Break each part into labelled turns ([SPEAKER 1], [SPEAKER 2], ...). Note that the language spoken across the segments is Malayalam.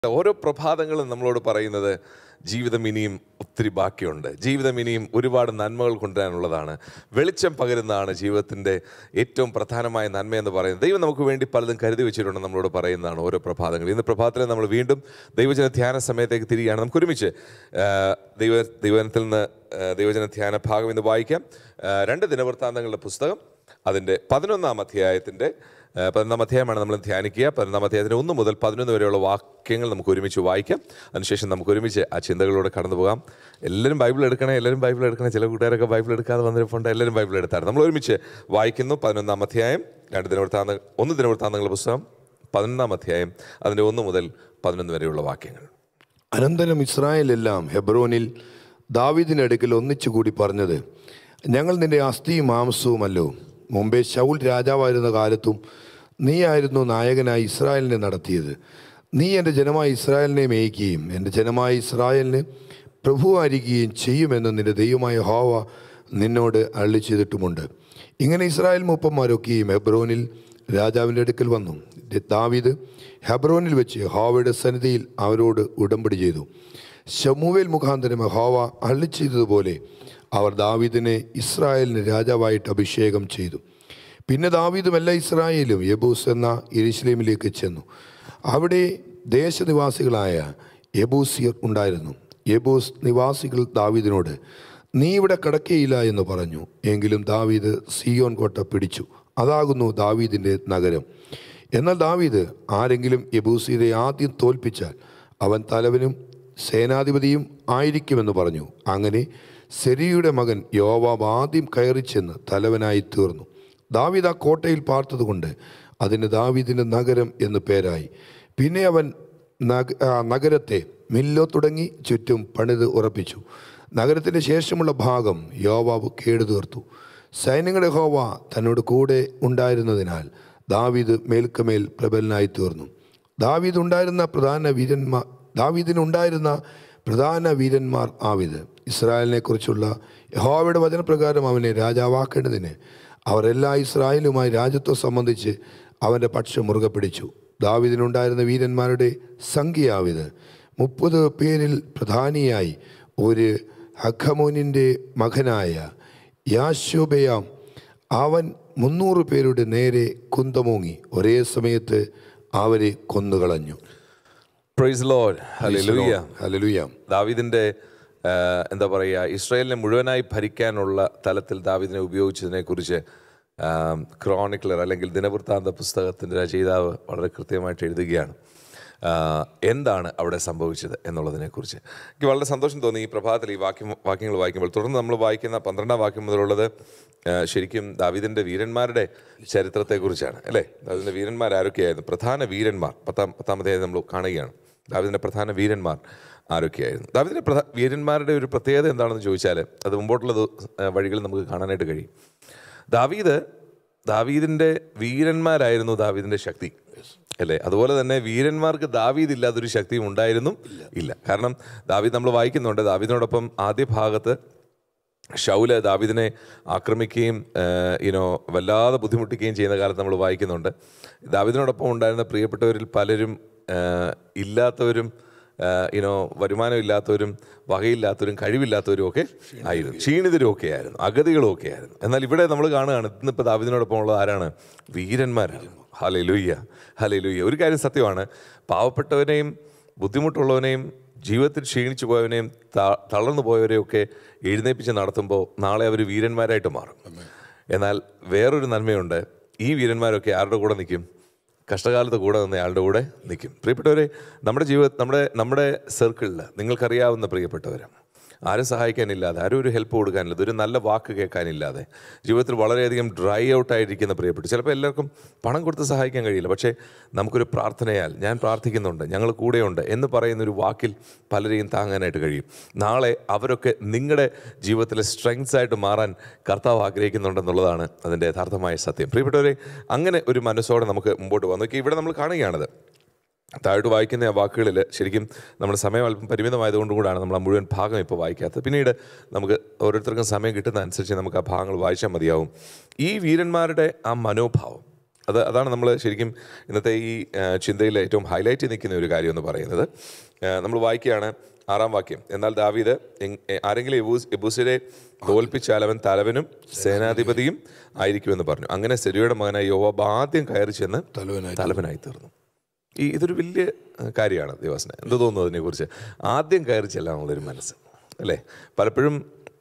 [SPEAKER 1] ഓരോ പ്രഭാതങ്ങളും നമ്മളോട് പറയുന്നത് ജീവിതം ഇനിയും ഒത്തിരി ബാക്കിയുണ്ട് ജീവിതം ഇനിയും ഒരുപാട് നന്മകൾ കൊണ്ടുവരാനുള്ളതാണ് വെളിച്ചം പകരുന്നതാണ് ജീവിതത്തിൻ്റെ ഏറ്റവും പ്രധാനമായ നന്മ എന്ന് പറയുന്നത് ദൈവം നമുക്ക് വേണ്ടി പലതും കരുതി വെച്ചിട്ടുണ്ട് നമ്മളോട് പറയുന്നതാണ് ഓരോ പ്രഭാതങ്ങൾ ഇന്ന് പ്രഭാതത്തിൽ നമ്മൾ വീണ്ടും ദൈവജന ധ്യാന സമയത്തേക്ക് തിരികെയാണ് നമുക്ക് ഒരുമിച്ച് ആ, ദൈവ ദൈവജനത്തിൽ നിന്ന് ആ, ദൈവജന ധ്യാന ഭാഗം ഇന്ന് വായിക്കാം ആ, രണ്ട് ദിനവൃത്താന്തങ്ങളുടെ പുസ്തകം അതിൻ്റെ പതിനൊന്നാം അധ്യായത്തിൻ്റെ ആ, പതിനൊന്നാം അധ്യായമാണ് നമ്മൾ ധ്യാനിക്കുക പതിനൊന്നാം അധ്യായത്തിന് ഒന്ന് മുതൽ പതിനൊന്ന് വരെയുള്ള വാക്യങ്ങൾ നമുക്ക് ഒരുമിച്ച് വായിക്കാം അതിനുശേഷം നമുക്ക് ഒരുമിച്ച് ആ ചിന്തകളിലൂടെ കടന്നു പോകാം എല്ലാവരും ബൈബിൾ എടുക്കണേ എല്ലാവരും ബൈബിൾ എടുക്കണേ ചില കൂട്ടുകാരൊക്കെ ബൈബിൾ എടുക്കാതെ വന്നിട്ടുണ്ട് എല്ലാവരും ബൈബിൾ എടുത്താണ് നമ്മൾ ഒരുമിച്ച് വായിക്കുന്നു പതിനൊന്നാം അധ്യായം രണ്ട് ദിനവൃത്താന്ത ഒന്ന് ദിനവൃത്താന്തങ്ങളുടെ പുസ്തകം പതിനൊന്നാം അധ്യായം അതിൻ്റെ ഒന്ന് മുതൽ പതിനൊന്ന് വരെയുള്ള വാക്യങ്ങൾ
[SPEAKER 2] അനന്തരം ഇസ്രായേലെല്ലാം ഹെബ്രോനിൽ ദാവീദിനടുക്കൽ ഒന്നിച്ചുകൂടി പറഞ്ഞത് ഞങ്ങൾ നിന്റെ അസ്ഥിയും മാംസവുമല്ലോ മുമ്പേ ശൗൽ രാജാവായിരുന്ന കാലത്തും നീയായിരുന്നു നായകനായി ഇസ്രായേലിനെ നടത്തിയത് നീ എൻ്റെ ജനമായ ഇസ്രായേലിനെ മേയ്ക്കുകയും എൻ്റെ ജനമായ ഇസ്രായേലിന് പ്രഭുവായിരിക്കുകയും ചെയ്യുമെന്ന് നിന്റെ ദൈവമായ ഹോവ നിന്നോട് അള്ളി ചെയ്തിട്ടുമുണ്ട് ഇങ്ങനെ ഇസ്രായേൽ മൂപ്പന്മാരൊക്കെയും ഹെബ്രോനിൽ രാജാവിൻ്റെ അടുക്കൽ വന്നു ദാവീദ് ഹെബ്രോനിൽ വെച്ച് ഹോവയുടെ സന്നിധിയിൽ അവരോട് ഉടമ്പടി ചെയ്തു ശമൂവേൽ മുഖാന്തരം ഹോവ അള്ളി ചെയ്തതുപോലെ അവർ ദാവീദിനെ ഇസ്രായേലിന് രാജാവായിട്ട് അഭിഷേകം ചെയ്തു പിന്നെ ദാവീദും എല്ലാ ഇസ്രായേലും യബൂസ് എന്ന എരിശിലേമിലേക്ക് ചെന്നു അവിടെ ദേശനിവാസികളായ യബൂസിയർ ഉണ്ടായിരുന്നു യബൂസ് നിവാസികൾ ദാവീദിനോട് നീ ഇവിടെ കിടക്കയില്ല എന്ന് പറഞ്ഞു എങ്കിലും ദാവീദ് സിയോൻ കോട്ട പിടിച്ചു അതാകുന്നു ദാവീദിൻ്റെ നഗരം എന്നാൽ ദാവീദ് ആരെങ്കിലും യബൂസിയരെ ആദ്യം തോൽപ്പിച്ചാൽ അവൻ തലവനും സേനാധിപതിയും ആയിരിക്കുമെന്ന് പറഞ്ഞു അങ്ങനെ സെരിയുടെ മകൻ യോവാബ് ആദ്യം കയറി ചെന്ന് തലവനായി തീർന്നു ദാവീദ് ആ കോട്ടയിൽ പാർത്തതുകൊണ്ട് അതിന് ദാവീദിൻ്റെ നഗരം എന്ന് പേരായി പിന്നെ അവൻ നഗ ആ നഗരത്തെ മില്ലോ തുടങ്ങി ചുറ്റും പണിത് ഉറപ്പിച്ചു നഗരത്തിന് ശേഷമുള്ള ഭാഗം യോവാബ് കേടുതീർത്തു സൈന്യങ്ങളുടെ ഹോവ തന്നോട് കൂടെ ഉണ്ടായിരുന്നതിനാൽ ദാവീദ് മേൽക്കമേൽ പ്രബലനായി തീർന്നു ദാവീദ് ഉണ്ടായിരുന്ന പ്രധാന വീരന്മാർ ദാവീദിനുണ്ടായിരുന്ന പ്രധാന വീരന്മാർ ആവിത് ഇസ്രായേലിനെ കുറിച്ചുള്ള യഹോവയുടെ വചനപ്രകാരം അവനെ രാജാവാക്കേണ്ടതിന് അവർ എല്ലാ ഇസ്രായേലുമായി രാജ്യത്വം സംബന്ധിച്ച് അവൻ്റെ പക്ഷം മുറുകെ പിടിച്ചു ദാവീദിനുണ്ടായിരുന്ന വീരന്മാരുടെ സംഖ്യയാവിത് മുപ്പത് പേരിൽ പ്രധാനിയായി ഒരു ഹഖമോനിൻ്റെ മകനായ യാശോബയാം അവൻ മുന്നൂറ് പേരുടെ നേരെ കുന്തമോങ്ങി ഒരേ സമയത്ത് അവരെ കൊന്നുകളഞ്ഞു
[SPEAKER 1] പ്രൈസ് ലോഡ് ഹല്ലേലൂയ
[SPEAKER 2] ഹല്ലേലൂയ
[SPEAKER 1] ദാവീദിന്റെ ആ, എന്താ പറയുക ഇസ്രായേലിനെ മുഴുവനായി ഭരിക്കാനുള്ള തലത്തിൽ ദാവീദിനെ ഉപയോഗിച്ചതിനെക്കുറിച്ച് ക്രോണിക്ലർ അല്ലെങ്കിൽ ദിനവൃത്താന്ത പുസ്തകത്തിൻ്റെ രചയിതാവ് വളരെ കൃത്യമായിട്ട് എഴുതുകയാണ് ആ, എന്താണ് അവിടെ സംഭവിച്ചത് എന്നുള്ളതിനെക്കുറിച്ച് എനിക്ക് വളരെ സന്തോഷം തോന്നി ഈ പ്രഭാതത്തിൽ ഈ വാക്യം വാക്യങ്ങൾ വായിക്കുമ്പോൾ തുടർന്ന് നമ്മൾ വായിക്കുന്ന പന്ത്രണ്ടാം വാക്യം മുതലുള്ളത് ആ, ശരിക്കും ദാവീദിൻ്റെ വീരന്മാരുടെ ചരിത്രത്തെക്കുറിച്ചാണ് അല്ലേ ദാവീദിൻ്റെ വീരന്മാർ ആരൊക്കെയായിരുന്നു പ്രധാന വീരന്മാർ പത്താം പത്താമതേത് നമ്മൾ കാണുകയാണ് ദാവീദിൻ്റെ പ്രധാന വീരന്മാർ ആരൊക്കെയായിരുന്നു ദാവീദിൻ്റെ പ്രധാ വീരന്മാരുടെ ഒരു പ്രത്യേകത എന്താണെന്ന് ചോദിച്ചാൽ അത് മുമ്പോട്ടുള്ള വഴികളിൽ നമുക്ക് കാണാനായിട്ട് കഴിയും ദാവീദ് ദാവീദിൻ്റെ വീരന്മാരായിരുന്നു ദാവീദിൻ്റെ ശക്തി അല്ലേ അതുപോലെ തന്നെ വീരന്മാർക്ക് ദാവീദ് ഇല്ലാതൊരു ശക്തിയും ഉണ്ടായിരുന്നു ഇല്ല കാരണം ദാവീദ് നമ്മൾ വായിക്കുന്നുണ്ട് ദാവീദിനോടൊപ്പം ആദ്യ ഭാഗത്ത് ഷൗല് ദാവീദിനെ ആക്രമിക്കുകയും യുനോ വല്ലാതെ ബുദ്ധിമുട്ടിക്കുകയും ചെയ്യുന്ന കാലത്ത് നമ്മൾ വായിക്കുന്നുണ്ട് ദാവീദിനോടൊപ്പം ഉണ്ടായിരുന്ന പ്രിയപ്പെട്ടവരിൽ പലരും ആ, ഇല്ലാത്തവരും യുനോ വരുമാനം ഇല്ലാത്തവരും വകയില്ലാത്തവരും കഴിവില്ലാത്തവരും ഒക്കെ ആയിരുന്നു ക്ഷീണിതരും ഒക്കെ ആയിരുന്നു അഗതികളും ഒക്കെ ആയിരുന്നു എന്നാൽ ഇവിടെ നമ്മൾ കാണുകയാണ് ഇന്നിപ്പോൾ ദാവീദിനോടൊപ്പം ഉള്ളത് ആരാണ് വീരന്മാരാണ് ഹലേ ലുയ്യ ഹലേ ലുയ്യ ഒരു കാര്യം സത്യമാണ് പാവപ്പെട്ടവനെയും ബുദ്ധിമുട്ടുള്ളവനെയും ജീവിതത്തിൽ ക്ഷീണിച്ചു പോയവനെയും ത- തളർന്നു പോയവരെയൊക്കെ എഴുന്നേപ്പിച്ച് നടത്തുമ്പോൾ നാളെ അവർ വീരന്മാരായിട്ട് മാറും എന്നാൽ വേറൊരു നന്മയുണ്ട് ഈ വീരന്മാരൊക്കെ ആരുടെ കൂടെ നിൽക്കും കഷ്ടകാലത്ത് കൂടെ നിന്ന് അയാളുടെ കൂടെ നിൽക്കും പ്രിയപ്പെട്ടവരെ നമ്മുടെ ജീവിത നമ്മുടെ നമ്മുടെ സർക്കിളിൽ നിങ്ങൾക്കറിയാവുന്ന പ്രിയപ്പെട്ടവർ ആരും സഹായിക്കാനില്ലാതെ ആരും ഒരു ഹെൽപ്പ് കൊടുക്കാനില്ലാതെ ഒരു നല്ല വാക്ക് കേൾക്കാനില്ലാതെ ജീവിതത്തിൽ വളരെയധികം ഡ്രൈ ഔട്ട് ആയിരിക്കുന്ന പ്രിയപ്പെട്ടു ചിലപ്പോൾ എല്ലാവർക്കും പണം കൊടുത്ത് സഹായിക്കാൻ കഴിയില്ല പക്ഷേ നമുക്കൊരു പ്രാർത്ഥനയാൽ ഞാൻ പ്രാർത്ഥിക്കുന്നുണ്ട് ഞങ്ങൾ കൂടെയുണ്ട് എന്ന് പറയുന്ന ഒരു വാക്കിൽ പലരെയും താങ്ങാനായിട്ട് കഴിയും നാളെ അവരൊക്കെ നിങ്ങളുടെ ജീവിതത്തിലെ സ്ട്രെങ്സ് ആയിട്ട് മാറാൻ കർത്താവ് ആഗ്രഹിക്കുന്നുണ്ടെന്നുള്ളതാണ് അതിൻ്റെ യഥാർത്ഥമായ സത്യം പ്രിയപ്പെട്ടവരെ അങ്ങനെ ഒരു മനസ്സോടെ നമുക്ക് മുമ്പോട്ട് പോകാം നോക്കി ഇവിടെ നമ്മൾ കാണുകയാണത് താഴോട്ട് വായിക്കുന്ന ആ വാക്കുകളിൽ ശരിക്കും നമ്മുടെ സമയം അല്പം പരിമിതമായതുകൊണ്ട് കൂടാണ് നമ്മൾ ആ മുഴുവൻ ഭാഗം ഇപ്പോൾ വായിക്കാത്തത് പിന്നീട് നമുക്ക് ഓരോരുത്തർക്കും സമയം കിട്ടുന്ന അനുസരിച്ച് നമുക്ക് ആ ഭാഗങ്ങൾ വായിച്ചാൽ മതിയാവും ഈ വീരന്മാരുടെ ആ മനോഭാവം അത് അതാണ് നമ്മൾ ശരിക്കും ഇന്നത്തെ ഈ ആ, ചിന്തയിൽ ഏറ്റവും ഹൈലൈറ്റ് ചെയ്ത് നിൽക്കുന്ന ഒരു കാര്യം എന്ന് പറയുന്നത് നമ്മൾ വായിക്കുകയാണ് ആറാം വാക്യം എന്നാൽ ദാവീദ് എങ്- എ- ആരെങ്കിലും എബൂസ് എബൂസിനെ തോൽപ്പിച്ചാൽ അവൻ തലവനും സേനാധിപതിയും ആയിരിക്കുമെന്ന് പറഞ്ഞു അങ്ങനെ സെരിയുടെ മകനായ യോവാബ് ആദ്യം കയറി ചെന്ന്
[SPEAKER 2] തലവനായി
[SPEAKER 1] തലവനായി തീർന്നു ഈ ഇതൊരു വലിയ അഹ്, കാര്യമാണ് ദേവാസന എന്ത് തോന്നുന്നു അതിനെക്കുറിച്ച് ആദ്യം കയറി ചെല്ലാനുള്ളൊരു മനസ്സ് അല്ലേ പലപ്പോഴും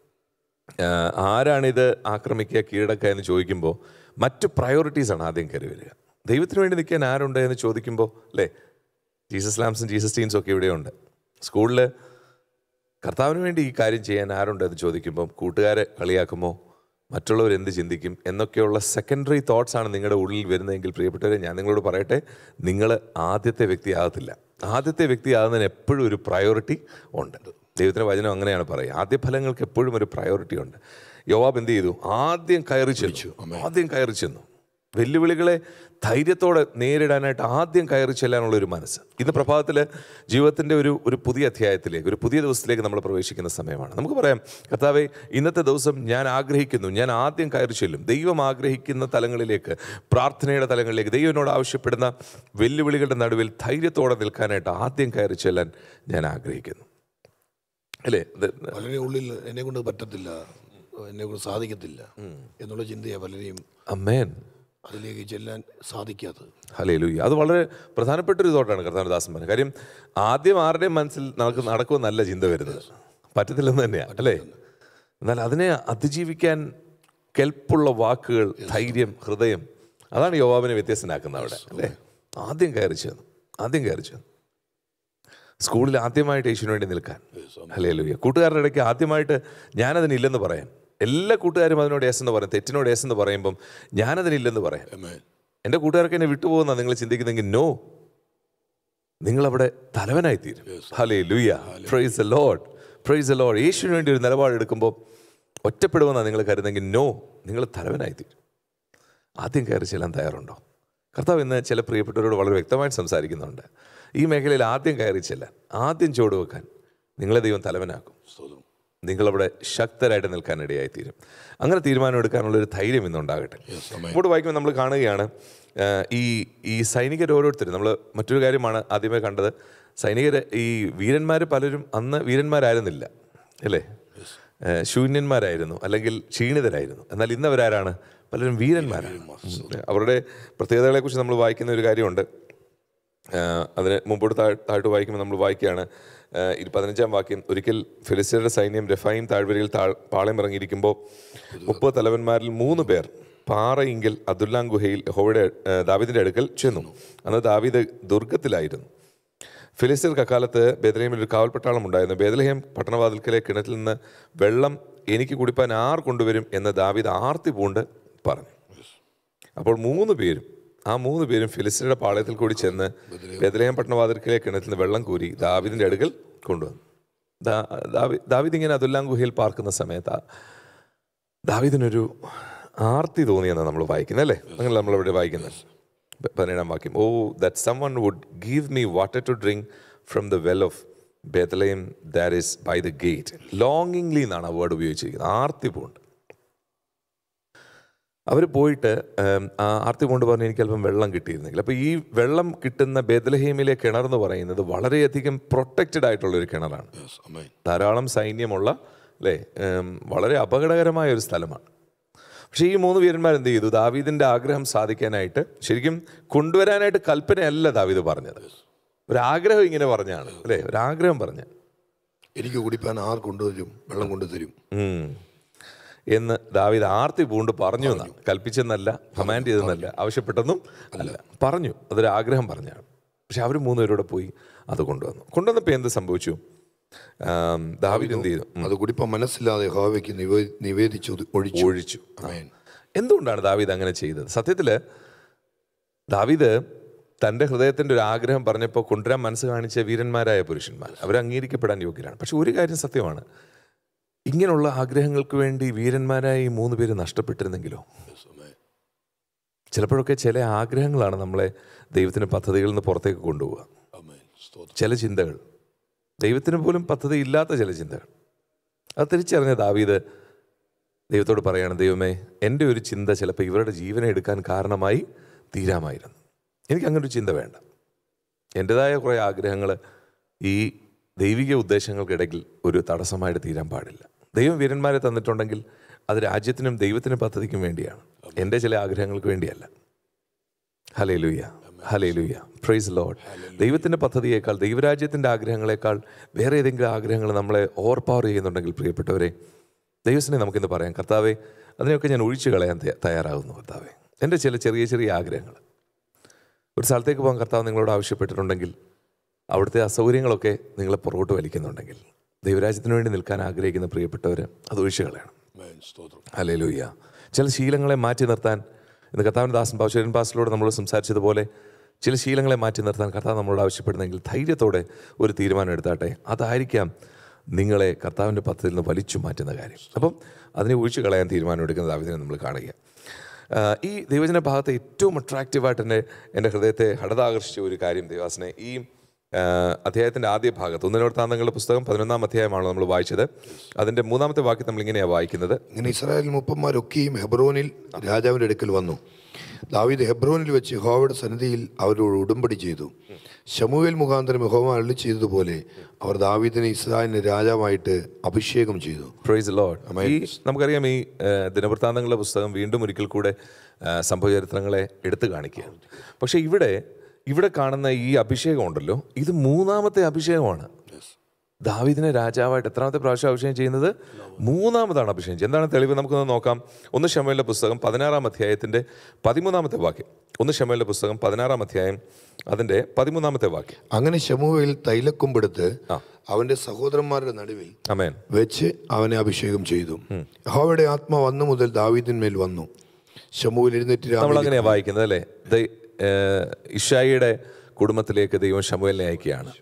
[SPEAKER 1] ആഹ്, ആരാണിത് ആക്രമിക്കുക കീഴടക്കുക എന്ന് ചോദിക്കുമ്പോൾ മറ്റു പ്രയോറിറ്റീസാണ് ആദ്യം കയറി വരിക ദൈവത്തിന് വേണ്ടി നിൽക്കാൻ ആരുണ്ട് എന്ന് ചോദിക്കുമ്പോൾ അല്ലേ ജീസസ് ലാംസും ജീസസ് ടീൻസും ഒക്കെ ഇവിടെയുണ്ട് സ്കൂളിൽ കർത്താവിന് വേണ്ടി ഈ കാര്യം ചെയ്യാൻ ആരുണ്ട് എന്ന് ചോദിക്കുമ്പോൾ കൂട്ടുകാരെ കളിയാക്കുമോ മറ്റുള്ളവർ എന്ത് ചിന്തിക്കും എന്നൊക്കെയുള്ള സെക്കൻഡറി തോട്ട്സ് ആണ് നിങ്ങളുടെ ഉള്ളിൽ വരുന്നതെങ്കിൽ പ്രിയപ്പെട്ടവരെ ഞാൻ നിങ്ങളോട് പറയട്ടെ നിങ്ങൾ ആദ്യത്തെ വ്യക്തി ആകത്തില്ല ആദ്യത്തെ വ്യക്തി ആകുന്നതിന് എപ്പോഴും ഒരു പ്രയോറിറ്റി ഉണ്ട് ദൈവത്തിൻ്റെ വചനം അങ്ങനെയാണ് പറയുക ആദ്യ ഫലങ്ങൾക്ക് എപ്പോഴും ഒരു പ്രയോറിറ്റി ഉണ്ട് യോവാബ് എന്ത് ചെയ്തു ആദ്യം കയറി ചെന്നു ആദ്യം കയറി ചെന്നു വെല്ലുവിളികളെ ധൈര്യത്തോടെ നേരിടാനായിട്ട് ആദ്യം കയറി ചെല്ലാനുള്ള ഒരു മനസ്സ് ഇന്ന് പ്രഭാതത്തിൽ ജീവിതത്തിൻ്റെ ഒരു ഒരു പുതിയ അധ്യായത്തിലേക്ക് ഒരു പുതിയ ദിവസത്തിലേക്ക് നമ്മൾ പ്രവേശിക്കുന്ന സമയമാണ് നമുക്ക് പറയാം കർത്താവെ ഇന്നത്തെ ദിവസം ഞാൻ ആഗ്രഹിക്കുന്നു ഞാൻ ആദ്യം കയറി ചെല്ലും ദൈവം ആഗ്രഹിക്കുന്ന തലങ്ങളിലേക്ക് പ്രാർത്ഥനയുടെ തലങ്ങളിലേക്ക് ദൈവനോട് ആവശ്യപ്പെടുന്ന വെല്ലുവിളികളുടെ നടുവിൽ ധൈര്യത്തോടെ നിൽക്കാനായിട്ട് ആദ്യം കയറി ചെല്ലാൻ ഞാൻ ആഗ്രഹിക്കുന്നു അല്ലേ ഇത്
[SPEAKER 2] വളരെ ഉള്ളിൽ എന്നെ കൊണ്ട് പറ്റത്തില്ല എന്നെ കൊണ്ട് സാധിക്കത്തില്ല എന്നുള്ള ചിന്തയാണ് പലരെയും
[SPEAKER 1] അമ്മേൻ
[SPEAKER 2] അതിലേക്ക് ചെല്ലാൻ സാധിക്കാത്തത്
[SPEAKER 1] ഹലേ ലൂയ്യ അത് വളരെ പ്രധാനപ്പെട്ട ഒരു തോട്ടാണ് കർത്താനദാസൻ പറഞ്ഞത് കാര്യം ആദ്യം ആരുടെയും മനസ്സിൽ നമുക്ക് നടക്കുമെന്നല്ല ചിന്ത വരുന്നത് പറ്റത്തില്ലെന്ന് തന്നെയാണ് അല്ലേ എന്നാൽ അതിനെ അതിജീവിക്കാൻ കെൽപ്പുള്ള വാക്കുകൾ ധൈര്യം ഹൃദയം അതാണ് യോവാബിനെ വ്യത്യസ്തനാക്കുന്നത് അവിടെ അല്ലേ ആദ്യം കയറി ചെന്നു ആദ്യം കയറി ചെന്നു സ്കൂളിൽ ആദ്യമായിട്ട് യേശുവിന് വേണ്ടി നിൽക്കാൻ അല്ലേ ലൂയ്യ കൂട്ടുകാരുടെ ഇടയ്ക്ക് ആദ്യമായിട്ട് ഞാനതിനില്ലെന്ന് പറയാൻ എല്ലാ കൂട്ടുകാരും അതിനോട് യേസ് എന്ന് പറയും തെറ്റിനോട് യേസ് എന്ന് പറയുമ്പം ഞാനതിനില്ലെന്ന് പറയാം എൻ്റെ കൂട്ടുകാർക്ക് എന്നെ വിട്ടുപോകുന്ന നിങ്ങൾ ചിന്തിക്കുന്നെങ്കിൽ നോ നിങ്ങളവിടെ തലവനായി തീരും hallelujah praise the lord praise the lord യേശുവിന് വേണ്ടി ഒരു നിലപാടെടുക്കുമ്പോൾ ഒറ്റപ്പെടുമെന്നാണ് നിങ്ങൾ കരുതെങ്കിൽ നോ നിങ്ങൾ തലവനായി തീരും ആദ്യം കയറി ചെല്ലാൻ തയ്യാറുണ്ടോ കർത്താവ് ഇന്ന് ചില പ്രിയപ്പെട്ടവരോട് വളരെ വ്യക്തമായിട്ട് സംസാരിക്കുന്നുണ്ട് ഈ മേഖലയിൽ ആദ്യം കയറി ചെല്ലാൻ ആദ്യം ചുവട് വെക്കാൻ നിങ്ങളെ ദൈവം തലവനാക്കും നിങ്ങളവിടെ ശക്തരായിട്ട് നിൽക്കാനിടയായി തീരും അങ്ങനെ തീരുമാനം എടുക്കാനുള്ള ഒരു ധൈര്യം ഇന്നുണ്ടാകട്ടെ ഇങ്ങോട്ട് വായിക്കുമ്പോൾ നമ്മൾ കാണുകയാണ് ആ, ഈ ഈ സൈനികർ ഓരോരുത്തരും നമ്മൾ മറ്റൊരു കാര്യമാണ് ആദ്യമേ കണ്ടത് സൈനികർ ഈ വീരന്മാർ പലരും അന്ന് വീരന്മാരായിരുന്നില്ല അല്ലേ ആ, ശൂന്യന്മാരായിരുന്നു അല്ലെങ്കിൽ ക്ഷീണിതരായിരുന്നു എന്നാൽ ഇന്ന് അവരാരാണ് പലരും വീരന്മാരാണ് ഉം. അവരുടെ പ്രത്യേകതകളെക്കുറിച്ച് നമ്മൾ വായിക്കുന്ന ഒരു കാര്യമുണ്ട് ആഹ് അതിന് മുമ്പോട്ട് താഴ്- താഴോട്ട് വായിക്കുമ്പോൾ നമ്മൾ വായിക്കുകയാണ് ആഹ് ഇരു പതിനഞ്ചാം വാക്യം ഒരിക്കൽ ഫിലിസ്തീനയുടെ സൈന്യം രഫായിം താഴ്വരയിൽ താഴ് പാളയം ഇറങ്ങിയിരിക്കുമ്പോൾ മുപ്പത് തലവന്മാരിൽ മൂന്ന് പേർ പാറയിങ്കിൽ അബ്ദുല്ലാം ഗുഹയിൽ ഹോയുടെ ദാവിദിന്റെ അടുക്കൽ ചെന്നു അന്ന് ദാവീദ് ദുർഗത്തിലായിരുന്നു ഫിലിസ്തീർക്ക് അക്കാലത്ത് ബേദലഹേമിൽ ഒരു കാവൽപ്പട്ടാളം ഉണ്ടായിരുന്നു ബേദലഹേം പട്ടണവാതിൽക്കലെ കിണറ്റിൽ നിന്ന് വെള്ളം എനിക്ക് കുടിപ്പാൻ ആർ കൊണ്ടുവരും എന്ന് ദാവീദ് ആർത്തി പൂണ്ട് പറഞ്ഞു അപ്പോൾ മൂന്ന് പേരും ആ മൂന്ന് പേരും ഫിലിസ്തീനയുടെ പാളയത്തിൽ കൂടി ചെന്ന് ബദലയം പട്ടണവാതിൽക്കലെ കിണറ്റിൽ നിന്ന് വെള്ളം കോരി ദാവിദിന്റെ അടുക്കൽ കൊണ്ടുവന്നു ദാ- ദാവി- ദാവീദ് ഇങ്ങനെ അതുല്ലാം ഗുഹയിൽ പാർക്കുന്ന സമയത്ത് ആ ദാവീദിനൊരു ആർത്തി തോന്നിയെന്നാണ് നമ്മൾ വായിക്കുന്നത് അല്ലേ അങ്ങനെ നമ്മളിവിടെ വായിക്കുന്നത് പ- പതിനേഴാം വാക്യം oh that someone would give me water to drink from the well of Bethlehem that is by the gate longingly എന്നാണ് ആ വേർഡ് ഉപയോഗിച്ചിരിക്കുന്നത് ആർത്തി പൂണ്ട് അവർ പോയിട്ട് ഉം, ആ ആർത്തി കൊണ്ട് പറഞ്ഞു എനിക്ക് അല്പം വെള്ളം കിട്ടിയിരുന്നെങ്കിൽ അപ്പോൾ ഈ വെള്ളം കിട്ടുന്ന ബേദലഹീമിലെ കിണർ എന്ന് പറയുന്നത് വളരെയധികം പ്രൊട്ടക്റ്റഡ് ആയിട്ടുള്ള ഒരു കിണറാണ് ധാരാളം സൈന്യമുള്ള അല്ലേ ഉം, വളരെ അപകടകരമായ ഒരു സ്ഥലമാണ് പക്ഷേ ഈ മൂന്ന് വീരന്മാർ എന്ത് ചെയ്തു ദാവീദിന്റെ ആഗ്രഹം സാധിക്കാനായിട്ട് ശരിക്കും കൊണ്ടുവരാനായിട്ട് കൽപ്പനയല്ല ദാവീദ് പറഞ്ഞത് ഒരാഗ്രഹം ഇങ്ങനെ പറഞ്ഞാണ് അല്ലേ ഒരാഗ്രഹം പറഞ്ഞ
[SPEAKER 2] എനിക്ക് കുടിപ്പാൻ ആർ കൊണ്ടുവരും വെള്ളം കൊണ്ടുതരും
[SPEAKER 1] ഉം. എന്ന് ദാവീദ് ആർത്തി പൂണ്ട് പറഞ്ഞു എന്നാണ് കൽപ്പിച്ചെന്നല്ല കമാൻഡ് ചെയ്തെന്നല്ല ആവശ്യപ്പെട്ടെന്നും അല്ല പറഞ്ഞു അതൊരു ആഗ്രഹം പറഞ്ഞാണ് പക്ഷെ അവർ മൂന്നുപേരോടെ പോയി അത് കൊണ്ടുവന്നു കൊണ്ടുവന്നപ്പോൾ എന്ത് സംഭവിച്ചു ആം, ദാവീദ് എന്ത് ചെയ്തു
[SPEAKER 2] അത് കുടിപ്പാൻ മനസ്സില്ലാതെ ഹോവയ്ക്ക് നിവേ നിവേദിച്ചു ഒഴിച്ചു
[SPEAKER 1] ഒഴിച്ചു എന്തുകൊണ്ടാണ് ദാവീദ് അങ്ങനെ ചെയ്തത് സത്യത്തിൽ ദാവീദ് തൻ്റെ ഹൃദയത്തിൻ്റെ ഒരു ആഗ്രഹം പറഞ്ഞപ്പോൾ കൊണ്ടുവരാൻ മനസ്സ് കാണിച്ച വീരന്മാരായ പുരുഷന്മാർ അവർ അംഗീകരിക്കപ്പെടാൻ യോഗ്യരാണ് പക്ഷെ ഒരു കാര്യം സത്യമാണ് ഇങ്ങനെയുള്ള ആഗ്രഹങ്ങൾക്ക് വേണ്ടി വീരന്മാരായ ഈ മൂന്ന് പേര് നഷ്ടപ്പെട്ടിരുന്നെങ്കിലോ ചിലപ്പോഴൊക്കെ ചില ആഗ്രഹങ്ങളാണ് നമ്മളെ ദൈവത്തിന് പദ്ധതികളിൽ നിന്ന് പുറത്തേക്ക് കൊണ്ടുപോവുക ചില ചിന്തകൾ ദൈവത്തിന് പോലും പദ്ധതി ഇല്ലാത്ത ചില ചിന്തകൾ അത് തിരിച്ചറിഞ്ഞ ദാവീദ് ദൈവത്തോട് പറയാണ് ദൈവമേ എൻ്റെ ഒരു ചിന്ത ചിലപ്പോൾ ഇവരുടെ ജീവനെ എടുക്കാൻ കാരണമായി തീരാമായിരുന്നു എനിക്ക് അങ്ങനെ ഒരു ചിന്ത വേണ്ട എൻ്റെതായ കുറേ ആഗ്രഹങ്ങൾ ഈ ദൈവിക ഉദ്ദേശങ്ങൾക്കിടയിൽ ഒരു തടസ്സമായിട്ട് തീരാൻ പാടില്ല ദൈവം വീരന്മാരെ തന്നിട്ടുണ്ടെങ്കിൽ അത് രാജ്യത്തിനും ദൈവത്തിനും പദ്ധതിക്കും വേണ്ടിയാണ് എൻ്റെ ചില ആഗ്രഹങ്ങൾക്ക് വേണ്ടിയല്ല ഹലേ ലൂയ ഹലേ ലൂയ പ്രൈസ് ലോഡ് ദൈവത്തിൻ്റെ പദ്ധതിയേക്കാൾ ദൈവരാജ്യത്തിൻ്റെ ആഗ്രഹങ്ങളെക്കാൾ വേറെ ഏതെങ്കിലും ആഗ്രഹങ്ങൾ നമ്മളെ ഓവർ പവർ ചെയ്യുന്നുണ്ടെങ്കിൽ പ്രിയപ്പെട്ടവരെ ദൈവത്തിനെ നമുക്കിന്ന് പറയാം കർത്താവെ അതിനെയൊക്കെ ഞാൻ ഒഴിച്ചു കളയാൻ തയ്യ- തയ്യാറാകുന്നു കർത്താവെ എൻ്റെ ചില ചെറിയ ചെറിയ ആഗ്രഹങ്ങൾ ഒരു സ്ഥലത്തേക്ക് പോകാൻ കർത്താവ് നിങ്ങളോട് ആവശ്യപ്പെട്ടിട്ടുണ്ടെങ്കിൽ അവിടുത്തെ അസൗകര്യങ്ങളൊക്കെ നിങ്ങളെ പുറകോട്ട് വലിക്കുന്നുണ്ടെങ്കിൽ ദൈവരാജ്യത്തിന് വേണ്ടി നിൽക്കാൻ ആഗ്രഹിക്കുന്ന പ്രിയപ്പെട്ടവർ അത് ഒഴിച്ചു കളയണം അല്ലേ ലൂയ്യ ചില ശീലങ്ങളെ മാറ്റി നിർത്താൻ ഇന്ന് കർത്താവിൻ്റെ ദാസൻ പാശ്വരൻ പാസിലൂടെ നമ്മൾ സംസാരിച്ചതുപോലെ ചില ശീലങ്ങളെ മാറ്റി നിർത്താൻ കർത്താവ് നമ്മളോട് ആവശ്യപ്പെടുന്നെങ്കിൽ ധൈര്യത്തോടെ ഒരു തീരുമാനം എടുത്താട്ടെ അതായിരിക്കാം നിങ്ങളെ കർത്താവിൻ്റെ പദ്ധതിയിൽ നിന്ന് വലിച്ചു മാറ്റുന്ന കാര്യം അപ്പം അതിനെ ഒഴിച്ചു കളയാൻ തീരുമാനം എടുക്കുന്നത് അതിനെ നമ്മൾ കാണുക ആ, ഈ ദൈവജന ഭാഗത്തെ ഏറ്റവും അട്രാക്റ്റീവായിട്ട് എൻ്റെ എൻ്റെ ഹൃദയത്തെ ഹടതാകർഷിച്ച ഒരു കാര്യം ദേവാസനെ ഈ ആ, അധ്യായത്തിൻ്റെ ആദ്യ ഭാഗത്ത് ഒന്നിനോർത്താന്തങ്ങളുടെ പുസ്തകം പതിനൊന്നാം അധ്യായമാണ് നമ്മൾ വായിച്ചത് അതിൻ്റെ മൂന്നാമത്തെ വാക്യം നമ്മൾ ഇങ്ങനെയാണ് വായിക്കുന്നത്
[SPEAKER 2] ഇങ്ങനെ ഇസ്രായേൽ മുപ്പന്മാരൊക്കെയും ഹെബ്രോനിൽ രാജാവിൻ്റെ അടുക്കൽ വന്നു ദാവീദ് ഹെബ്രോനിൽ വെച്ച് യഹോവയുടെ സന്നിധിയിൽ അവരോട് ഉടമ്പടി ചെയ്തു ശമുവേൽ മുഖാന്തരം യഹോവ അള്ളി ചെയ്തതുപോലെ അവർ ദാവീദിനെ ഇസ്രായേലിന് രാജാവായിട്ട് അഭിഷേകം ചെയ്തു
[SPEAKER 1] പ്രൈസ് ലോഡ് ഈ നമുക്കറിയാം ഈ ആ, ദിനവൃത്താന്തങ്ങളുടെ പുസ്തകം വീണ്ടും ഒരിക്കൽ കൂടെ ആ, സംഭവചരിത്രങ്ങളെ എടുത്തു കാണിക്കുകയാണ് പക്ഷേ ഇവിടെ ഇവിടെ കാണുന്ന ഈ അഭിഷേകം ഉണ്ടല്ലോ ഇത് മൂന്നാമത്തെ അഭിഷേകമാണ് ദാവീദിനെ രാജാവായിട്ട് എത്രാമത്തെ പ്രാവശ്യം അഭിഷേകം ചെയ്യുന്നത് മൂന്നാമതാണ് അഭിഷേകം ചെയ്യുന്നത്. എന്താണ് തെളിവ് നമുക്കൊന്ന് നോക്കാം ഒന്ന് ഷമേലിന്റെ പുസ്തകം പതിനാറാം അധ്യായത്തിന്റെ പതിമൂന്നാമത്തെ വാക്യം ഒന്ന് ഷമേലിന്റെ പുസ്തകം പതിനാറാം അധ്യായം അതിന്റെ പതിമൂന്നാമത്തെ വാക്യം
[SPEAKER 2] അങ്ങനെ ശമുവേൽ തൈലക്കൊമ്പെടുത്ത് അവന്റെ സഹോദരന്മാരുടെ നടുവിൽ
[SPEAKER 1] അമേൻ
[SPEAKER 2] വെച്ച് അവനെ അഭിഷേകം ചെയ്തു യഹോവയുടെ ആത്മാ വന്നു മുതൽ ദാവീദിന്മേൽ വന്നു ശമുവേൽ എഴുന്നേറ്റ്
[SPEAKER 1] നമ്മൾ
[SPEAKER 2] രാവിലെ
[SPEAKER 1] അങ്ങനെയാണ് വായിക്കുന്നത് അല്ലേ ദൈ- ഏഹ് ഇഷായിയുടെ കുടുംബത്തിലേക്ക് ദൈവം ഷമുവേലിനെ അയക്കുകയാണ്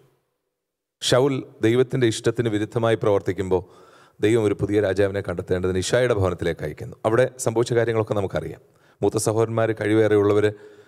[SPEAKER 1] ഷൗൽ ദൈവത്തിന്റെ ഇഷ്ടത്തിന് വിരുദ്ധമായി പ്രവർത്തിക്കുമ്പോൾ ദൈവം ഒരു പുതിയ രാജാവിനെ കണ്ടെത്തേണ്ടതിന് ഇഷായുടെ ഭവനത്തിലേക്ക് അയക്കുന്നു അവിടെ സംഭവിച്ച കാര്യങ്ങളൊക്കെ നമുക്കറിയാം മൂത്ത സഹോദരന്മാർ കഴിവേറെയുള്ളവർ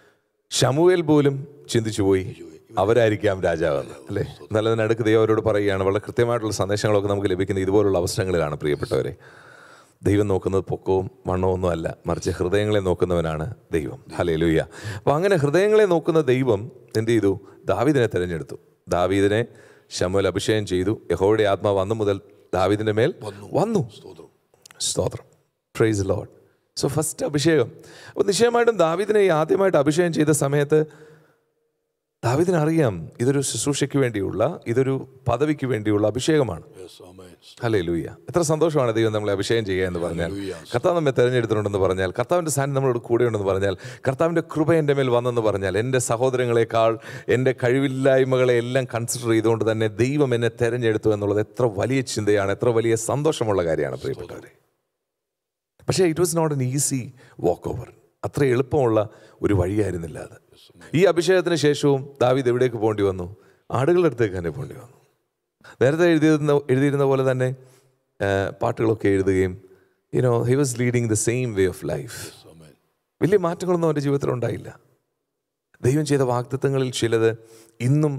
[SPEAKER 1] ഷമുവേൽ പോലും ചിന്തിച്ചു പോയി അവരായിരിക്കാം രാജാവെന്ന് അല്ലേ നല്ലതിനടുക്ക് ദൈവം അവരോട് പറയുകയാണ് വളരെ കൃത്യമായിട്ടുള്ള സന്ദേശങ്ങളൊക്കെ നമുക്ക് ലഭിക്കുന്ന ഇതുപോലുള്ള അവസരങ്ങളിലാണ് പ്രിയപ്പെട്ടവരെ ദൈവം നോക്കുന്നത് പൊക്കവും വണ്ണവും ഒന്നും അല്ല മറിച്ച് ഹൃദയങ്ങളെ നോക്കുന്നവനാണ് ദൈവം ഹലേ ലൂയ്യ അപ്പോൾ അങ്ങനെ ഹൃദയങ്ങളെ നോക്കുന്ന ദൈവം എന്ത് ചെയ്തു ദാവീദിനെ തിരഞ്ഞെടുത്തു ദാവീദിനെ ശമുൽ അഭിഷേകം ചെയ്തു യഹോയുടെ ആത്മാവ് വന്നു മുതൽ ദാവീദിന്റെ മേൽ വന്നു സ്തോത്രം പ്രൈസ് ലോഡ് സോ ഫസ്റ്റ് അഭിഷേകം അപ്പോൾ നിശ്ചയമായിട്ടും ദാവീദിനെ ഈ ആദ്യമായിട്ട് അഭിഷേകം ചെയ്ത സമയത്ത് ദാവീദിന് അറിയാം ഇതൊരു ശുശ്രൂഷയ്ക്ക് വേണ്ടിയുള്ള ഇതൊരു പദവിക്ക് വേണ്ടിയുള്ള അഭിഷേകമാണ് ഹലേ ലൂയ്യ എത്ര സന്തോഷമാണ് ദൈവം നമ്മളെ അഭിഷേകം ചെയ്യുക എന്ന് പറഞ്ഞാൽ കർത്താവ് നമ്മെ തെരഞ്ഞെടുത്തിട്ടുണ്ടെന്ന് പറഞ്ഞാൽ കർത്താവിൻ്റെ സാന്നിധ്യം നമ്മളോട് കൂടെയുണ്ടെന്ന് പറഞ്ഞാൽ കർത്താവിൻ്റെ കൃപ എൻ്റെ മേൽ വന്നെന്ന് പറഞ്ഞാൽ എൻ്റെ സഹോദരങ്ങളെക്കാൾ എൻ്റെ കഴിവില്ലായ്മകളെ എല്ലാം കൺസിഡർ ചെയ്തുകൊണ്ട് തന്നെ ദൈവം എന്നെ തെരഞ്ഞെടുത്തു എന്നുള്ളത് എത്ര വലിയ ചിന്തയാണ് എത്ര വലിയ സന്തോഷമുള്ള കാര്യമാണ് പ്രിയപ്പെട്ടവരെ പക്ഷേ it was not an easy walkover അത്ര എളുപ്പമുള്ള ഒരു വഴിയായിരുന്നില്ല അത് ഈ അഭിഷേകത്തിന് ശേഷവും ദാവീദ് എവിടേക്ക് പോകേണ്ടി വന്നു ആടുകളുടെ അടുത്തേക്ക് തന്നെ പോകേണ്ടി വന്നു നേരത്തെ എഴുതിയിരുന്ന എഴുതിയിരുന്ന പോലെ തന്നെ ആ, പാട്ടുകളൊക്കെ എഴുതുകയും you know he was leading the same way of life വലിയ മാറ്റങ്ങളൊന്നും അവൻ്റെ ജീവിതത്തിൽ ഉണ്ടായില്ല ദൈവം ചെയ്ത വാഗ്ദത്തങ്ങളിൽ ചിലത് ഇന്നും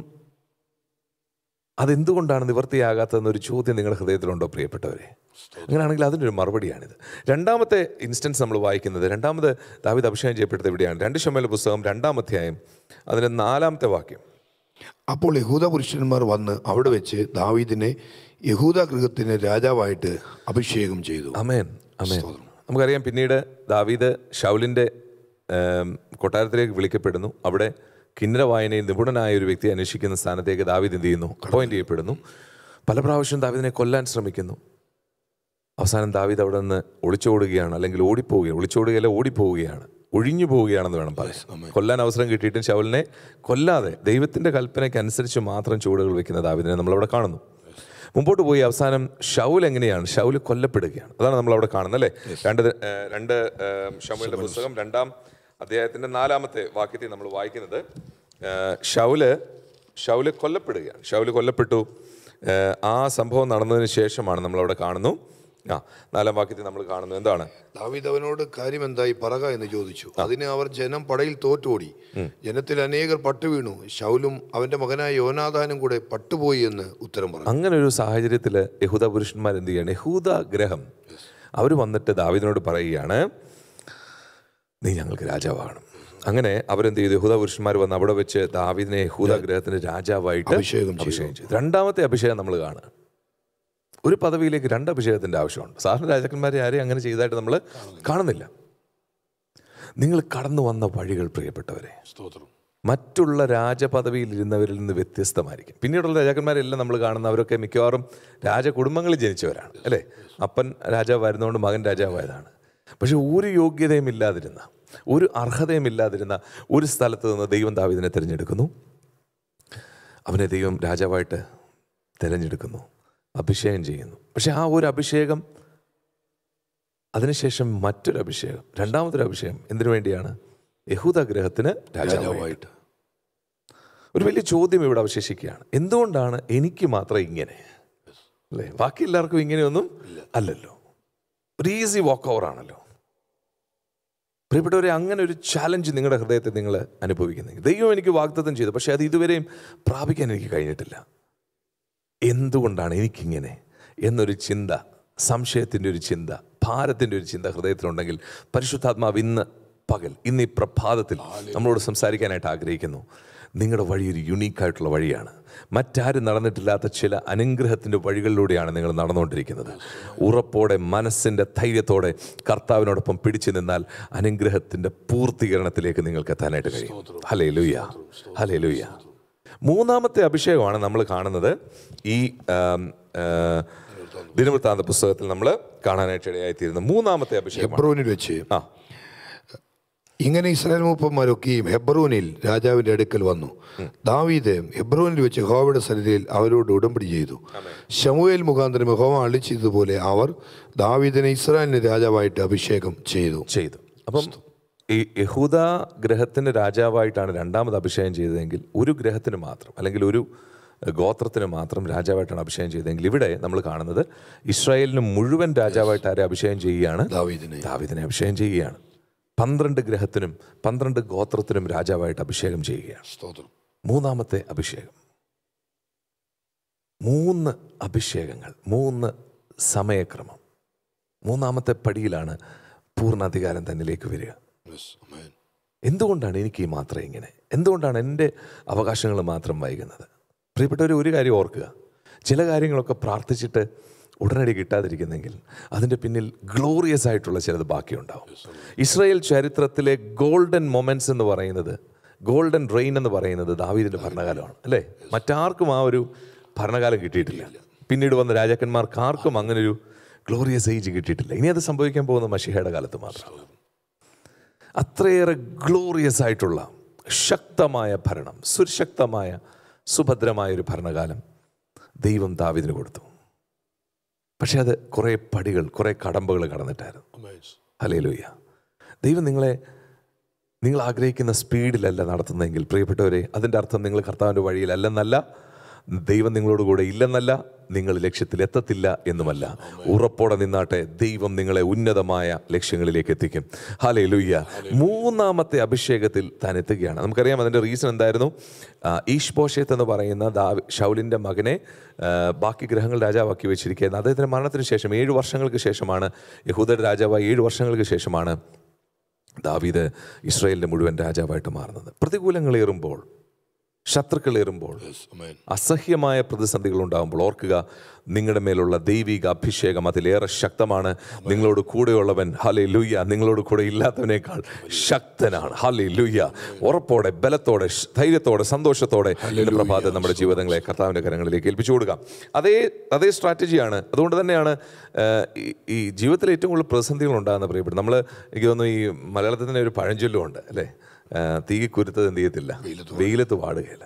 [SPEAKER 1] അതെന്തുകൊണ്ടാണ് നിവർത്തിയാകാത്തതെന്നൊരു ചോദ്യം നിങ്ങളുടെ ഹൃദയത്തിലുണ്ടോ പ്രിയപ്പെട്ടവരെ അങ്ങനെയാണെങ്കിൽ അതിനൊരു മറുപടിയാണിത് രണ്ടാമത്തെ ഇൻസ്റ്റൻസ് നമ്മൾ വായിക്കുന്നത് രണ്ടാമത് ദാവിദ് അഭിഷേകം ചെയ്യപ്പെട്ടത് എവിടെയാണ് രണ്ട് ശമല പുസ്തകം രണ്ടാം അധ്യായം അതിൻ്റെ നാലാമത്തെ വാക്യം
[SPEAKER 2] അപ്പോൾ യഹൂദ പുരുഷന്മാർ വന്ന് അവിടെ വെച്ച് ദാവീദിനെ യഹൂദ ഗൃഹത്തിന് രാജാവായിട്ട് അഭിഷേകം ചെയ്തു
[SPEAKER 1] അമേൻ അമേൻ നമുക്കറിയാം പിന്നീട് ദാവീദ് ഷൗലിൻ്റെ ഏം, കൊട്ടാരത്തിലേക്ക് വിളിക്കപ്പെടുന്നു അവിടെ കിന്നര വായനയിൽ നിപുണനായ ഒരു വ്യക്തി അന്വേഷിക്കുന്ന സ്ഥാനത്തേക്ക് ദാവീദ് എന്ത് ചെയ്യുന്നു അപ്പോയിന്റ് ചെയ്യപ്പെടുന്നു പല പ്രാവശ്യം ദാവീദിനെ കൊല്ലാൻ ശ്രമിക്കുന്നു അവസാനം ദാവീദ് അവിടെ നിന്ന് ഒളിച്ചോടുകയാണ് അല്ലെങ്കിൽ ഓടിപ്പോവുകയാണ് ഒളിച്ചോടുകയല്ല ഓടിപ്പോവുകയാണ് ഒഴിഞ്ഞു പോവുകയാണെന്ന് വേണം പറയാൻ കൊല്ലാൻ അവസരം കിട്ടിയിട്ടും ശൗലിനെ കൊല്ലാതെ ദൈവത്തിന്റെ കൽപ്പനയ്ക്ക് അനുസരിച്ച് മാത്രം ചുവടുകൾ വെക്കുന്ന ദാവീദിനെ നമ്മളവിടെ കാണുന്നു മുമ്പോട്ട് പോയി അവസാനം ഷൗൽ എങ്ങനെയാണ് ഷൗൽ കൊല്ലപ്പെടുകയാണ് അതാണ് നമ്മൾ അവിടെ കാണുന്നത് അല്ലേ രണ്ട് ദ- ഏഹ് രണ്ട് ഷമുവിന്റെ പുസ്തകം രണ്ടാം അധ്യായത്തിന്റെ നാലാമത്തെ വാക്യത്തിൽ നമ്മൾ വായിക്കുന്നത് ഏഹ് ഷൗല് ഷൗല് കൊല്ലപ്പെടുകയാണ് ഷൗല് കൊല്ലപ്പെട്ടു ഏഹ് ആ സംഭവം നടന്നതിന് ശേഷമാണ് നമ്മൾ അവിടെ കാണുന്നു ആ നാലാം വാക്യത്തിൽ നമ്മൾ കാണുന്നു എന്താണ്
[SPEAKER 2] ദാവീദ് അവനോട് കാര്യം എന്തായി പറക എന്ന് ചോദിച്ചു അതിന് അവർ ജനം പടയിൽ തോറ്റോടി ജനത്തിൽ അനേകർ പട്ടുവീണു ശൗലും അവന്റെ മകനായ യോനാഥാനും കൂടെ പട്ടുപോയി എന്ന് ഉത്തരം പറഞ്ഞു
[SPEAKER 1] അങ്ങനെ ഒരു സാഹചര്യത്തിൽ യഹൂദ പുരുഷന്മാർ എന്ത് ചെയ്യണം യഹൂദ ഗ്രഹം അവർ വന്നിട്ട് ദാവീദിനോട് പറയുകയാണ് നീ ഞങ്ങൾക്ക് രാജാവാകണം അങ്ങനെ അവരെന്ത് ചെയ്തു യഹൂദ പുരുഷന്മാർ വന്ന് അവിടെ വെച്ച് ദാവീദിനെ യഹൂദ ഗ്രഹത്തിന്റെ രാജാവായിട്ട്
[SPEAKER 2] അഭിഷേകം ചെയ്തു.
[SPEAKER 1] അഭിഷേകം ചെയ്തു രണ്ടാമത്തെ അഭിഷേകം നമ്മൾ കാണുക ഒരു പദവിയിലേക്ക് രണ്ട് അഭിഷേകത്തിന്റെ ആവശ്യമുണ്ട് സാധാരണ രാജാക്കന്മാരെ ആരെയും അങ്ങനെ ചെയ്തതായിട്ട് നമ്മൾ കാണുന്നില്ല നിങ്ങൾ കടന്നു വന്ന വഴികൾ പ്രിയപ്പെട്ടവരെ
[SPEAKER 2] സ്തോത്രം
[SPEAKER 1] മറ്റുള്ള രാജപദവിയിൽ ഇരുന്നവരിൽ നിന്ന് വ്യത്യസ്തമായിരിക്കും പിന്നീടുള്ള രാജാക്കന്മാരെല്ലാം നമ്മൾ കാണുന്നവരൊക്കെ മിക്കവാറും രാജകുടുംബങ്ങളിൽ ജനിച്ചവരാണ് അല്ലേ അപ്പൻ രാജാവായിരുന്നുകൊണ്ട് മകൻ രാജാവായതാണ് പക്ഷെ ഒരു യോഗ്യതയും ഇല്ലാതിരുന്ന ഒരു അർഹതയും ഇല്ലാതിരുന്ന ഒരു സ്ഥലത്ത് നിന്ന് ദൈവം ദാവീദിനെ തിരഞ്ഞെടുക്കുന്നു അവനെ ദൈവം രാജാവായിട്ട് തിരഞ്ഞെടുക്കുന്നു അഭിഷേകം ചെയ്യുന്നു പക്ഷെ ആ ഒരു അഭിഷേകം അതിനുശേഷം മറ്റൊരു അഭിഷേകം രണ്ടാമതൊരു അഭിഷേകം എന്തിനു വേണ്ടിയാണ് യഹൂദ ഗ്രഹത്തിന് രാജാവായിട്ട്
[SPEAKER 2] രാജാവായിട്ട്
[SPEAKER 1] ഒരു വലിയ ചോദ്യം ഇവിടെ അവശേഷിക്കുകയാണ് എന്തുകൊണ്ടാണ് എനിക്ക് മാത്രം ഇങ്ങനെ അല്ലേ ബാക്കി എല്ലാവർക്കും ഇങ്ങനെയൊന്നും അല്ലല്ലോ ഒരു ഈസി വാക്ക് ഓവർ ആണല്ലോ പ്രിയപ്പെട്ടവരെ അങ്ങനെ ഒരു ചാലഞ്ച് നിങ്ങളുടെ ഹൃദയത്തെ നിങ്ങൾ അനുഭവിക്കുന്നെങ്കിൽ ദൈവം എനിക്ക് വാഗ്ദത്തം ചെയ്തു പക്ഷേ അത് ഇതുവരെയും പ്രാപിക്കാൻ എനിക്ക് കഴിഞ്ഞിട്ടില്ല എന്തുകൊണ്ടാണ് എനിക്കിങ്ങനെ എന്നൊരു ചിന്ത സംശയത്തിൻ്റെ ഒരു ചിന്ത ഭാരത്തിൻ്റെ ഒരു ചിന്ത ഹൃദയത്തിലുണ്ടെങ്കിൽ പരിശുദ്ധാത്മാവ് ഇന്ന് പകൽ ഇന്ന് ഈ പ്രഭാതത്തിൽ നമ്മളോട് സംസാരിക്കാനായിട്ട് ആഗ്രഹിക്കുന്നു നിങ്ങളുടെ വഴി ഒരു യുണീക്കായിട്ടുള്ള വഴിയാണ് മറ്റാരും നടന്നിട്ടില്ലാത്ത ചില അനുഗ്രഹത്തിൻ്റെ വഴികളിലൂടെയാണ് നിങ്ങൾ നടന്നുകൊണ്ടിരിക്കുന്നത് ഉറപ്പോടെ മനസ്സിൻ്റെ ധൈര്യത്തോടെ കർത്താവിനോടൊപ്പം പിടിച്ചു നിന്നാൽ അനുഗ്രഹത്തിൻ്റെ പൂർത്തീകരണത്തിലേക്ക് നിങ്ങൾക്ക് എത്താനായിട്ട് കഴിയും ഹലേ ലുയ്യ ഹലേ ലുയ്യ മൂന്നാമത്തെ അഭിഷേകമാണ് നമ്മൾ കാണുന്നത് ഈ ആം, ആ, ദിനവൃത്താന്ത പുസ്തകത്തിൽ നമ്മൾ കാണാനായിട്ട് ഇടയായിത്തീരുന്ന മൂന്നാമത്തെ അഭിഷേകം
[SPEAKER 2] ഹെബ്രോനിൽ വെച്ച്
[SPEAKER 1] ആ
[SPEAKER 2] ഇങ്ങനെ ഇസ്രായേൽ മൂപ്പന്മാരൊക്കെയും ഹെബ്രോനിൽ രാജാവിന്റെ അടുക്കൽ വന്നു ദാവീദ് ഹെബ്രോനിൽ വെച്ച് ഹോവയുടെ സന്നിധിയിൽ അവരോട് ഉടമ്പടി ചെയ്തു ശമുവേൽ മുഖാന്തരം ഹോവ അളിച്ചതുപോലെ അവർ ദാവീദിനെ ഇസ്രായേലിന് രാജാവായിട്ട് അഭിഷേകം ചെയ്തു
[SPEAKER 1] ചെയ്തു അപ്പം ഈ യഹൂദ ഗ്രഹത്തിന് രാജാവായിട്ടാണ് രണ്ടാമത് അഭിഷേകം ചെയ്തതെങ്കിൽ ഒരു ഗ്രഹത്തിന് മാത്രം അല്ലെങ്കിൽ ഒരു ഗോത്രത്തിന് മാത്രം രാജാവായിട്ടാണ് അഭിഷേകം ചെയ്തതെങ്കിൽ ഇവിടെ നമ്മൾ കാണുന്നത് ഇസ്രായേലിന് മുഴുവൻ രാജാവായിട്ട് ആരെ അഭിഷേകം ചെയ്യുകയാണ്
[SPEAKER 2] ദാവീദിനെ
[SPEAKER 1] ദാവിദിനെ അഭിഷേകം ചെയ്യുകയാണ് പന്ത്രണ്ട് ഗ്രഹത്തിനും പന്ത്രണ്ട് ഗോത്രത്തിനും രാജാവായിട്ട് അഭിഷേകം ചെയ്യുകയാണ്
[SPEAKER 2] സ്തോത്രം
[SPEAKER 1] മൂന്നാമത്തെ അഭിഷേകം മൂന്ന് അഭിഷേകങ്ങൾ മൂന്ന് സമയക്രമം മൂന്നാമത്തെ പടിയിലാണ് പൂർണ്ണ അധികാരം തന്നിലേക്ക് വരിക
[SPEAKER 2] Yes, amen.
[SPEAKER 1] എന്തുകൊണ്ടാണ് എനിക്ക് ഈ മാത്രം ഇങ്ങനെ എന്തുകൊണ്ടാണ് എൻ്റെ അവകാശങ്ങൾ മാത്രം വൈകുന്നത് പ്രിയപ്പെട്ടവർ ഒരു കാര്യം ഓർക്കുക ചില കാര്യങ്ങളൊക്കെ പ്രാർത്ഥിച്ചിട്ട് ഉടനടി കിട്ടാതിരിക്കുന്നെങ്കിൽ അതിൻ്റെ പിന്നിൽ ഗ്ലോറിയസ് ആയിട്ടുള്ള ചിലത് ബാക്കിയുണ്ടാവും ഇസ്രായേൽ ചരിത്രത്തിലെ ഗോൾഡൻ മൊമെൻറ്റ്സ് എന്ന് പറയുന്നത് ഗോൾഡൻ റെയിൻ എന്ന് പറയുന്നത് ദാവീദിൻ്റെ ഭരണകാലമാണ് അല്ലേ മറ്റാർക്കും ആ ഒരു ഭരണകാലം കിട്ടിയിട്ടില്ല പിന്നീട് വന്ന രാജാക്കന്മാർക്ക് ആർക്കും അങ്ങനെ ഒരു ഗ്ലോറിയസ് ഏജ് കിട്ടിയിട്ടില്ല ഇനി അത് സംഭവിക്കാൻ പോകുന്ന മഷിഹയുടെ കാലത്ത് മാത്രമാണ് അത്രയേറെ ഗ്ലോറിയസ് ആയിട്ടുള്ള ശക്തമായ ഭരണം സുശക്തമായ സുഭദ്രമായ ഒരു ഭരണകാലം ദൈവം ദാവിദിന് കൊടുത്തു പക്ഷെ അത് കുറേ പടികൾ കുറേ കടമ്പകൾ കടന്നിട്ടായിരുന്നു
[SPEAKER 2] Amen.
[SPEAKER 1] ഹലേലൂയ ദൈവം നിങ്ങളെ നിങ്ങൾ ആഗ്രഹിക്കുന്ന സ്പീഡിലല്ല നടത്തുന്നതെങ്കിൽ പ്രിയപ്പെട്ടവരെ അതിൻ്റെ അർത്ഥം നിങ്ങൾ കർത്താവിൻ്റെ വഴിയിലല്ലെന്നല്ല ദൈവം നിങ്ങളോട് കൂടെ ഇല്ലെന്നല്ല നിങ്ങൾ ലക്ഷ്യത്തിൽ എത്തത്തില്ല എന്നുമല്ല ഉറപ്പോടെ നിന്നാട്ടെ ദൈവം നിങ്ങളെ ഉന്നതമായ ലക്ഷ്യങ്ങളിലേക്ക് എത്തിക്കും ഹാലേ ലുയ്യ മൂന്നാമത്തെ അഭിഷേകത്തിൽ താൻ എത്തുകയാണ് നമുക്കറിയാം അതിൻ്റെ റീസൺ എന്തായിരുന്നു ആ, ഈഷ് ബോഷേത്ത് എന്ന് പറയുന്ന ദാവി ഷൗലിൻ്റെ മകനെ ആ, ബാക്കി ഗ്രഹങ്ങൾ രാജാവാക്കി വെച്ചിരിക്കുന്നത് അദ്ദേഹത്തിൻ്റെ മരണത്തിന് ശേഷം ഏഴ് വർഷങ്ങൾക്ക് ശേഷമാണ് യഹൂദയുടെ രാജാവായി ഏഴ് വർഷങ്ങൾക്ക് ശേഷമാണ് ദാവീദ് ഇസ്രായേലിൻ്റെ മുഴുവൻ രാജാവായിട്ട് മാറുന്നത് പ്രതികൂലങ്ങളേറുമ്പോൾ ശത്രുക്കളേറുമ്പോൾ
[SPEAKER 2] Yes, amen.
[SPEAKER 1] അസഹ്യമായ പ്രതിസന്ധികൾ ഉണ്ടാകുമ്പോൾ ഓർക്കുക നിങ്ങളുടെ മേലുള്ള ദൈവിക അഭിഷേകം അതിലേറെ ശക്തമാണ് നിങ്ങളോട് കൂടെയുള്ളവൻ ഹലേ ലുയ്യ നിങ്ങളോട് കൂടെ ഇല്ലാത്തവനേക്കാൾ ശക്തനാണ് ഹലേ ലുയ്യ ഉറപ്പോടെ ബലത്തോടെ ഷ്- ധൈര്യത്തോടെ സന്തോഷത്തോടെ ഇന്ന് പ്രഭാതം നമ്മുടെ ജീവിതങ്ങളെ കർത്താവിൻ്റെ കരങ്ങളിലേക്ക് ഏൽപ്പിച്ചു കൊടുക്കാം അതേ അതേ സ്ട്രാറ്റജിയാണ് അതുകൊണ്ട് തന്നെയാണ് ആ, ഈ- ഈ ജീവിതത്തിൽ ഏറ്റവും കൂടുതൽ പ്രതിസന്ധികൾ ഉണ്ടാകുന്ന പ്രിയപ്പെട്ടു നമ്മൾ എനിക്ക് തോന്നുന്നു ഈ മലയാളത്തിൽ തന്നെ ഒരു പഴഞ്ചൊല്ലുമുണ്ട് അല്ലേ ആ, തീ കുരുത്തത് എന്ത് ചെയ്യത്തില്ല വെയിലത്ത് വാടുകയില്ല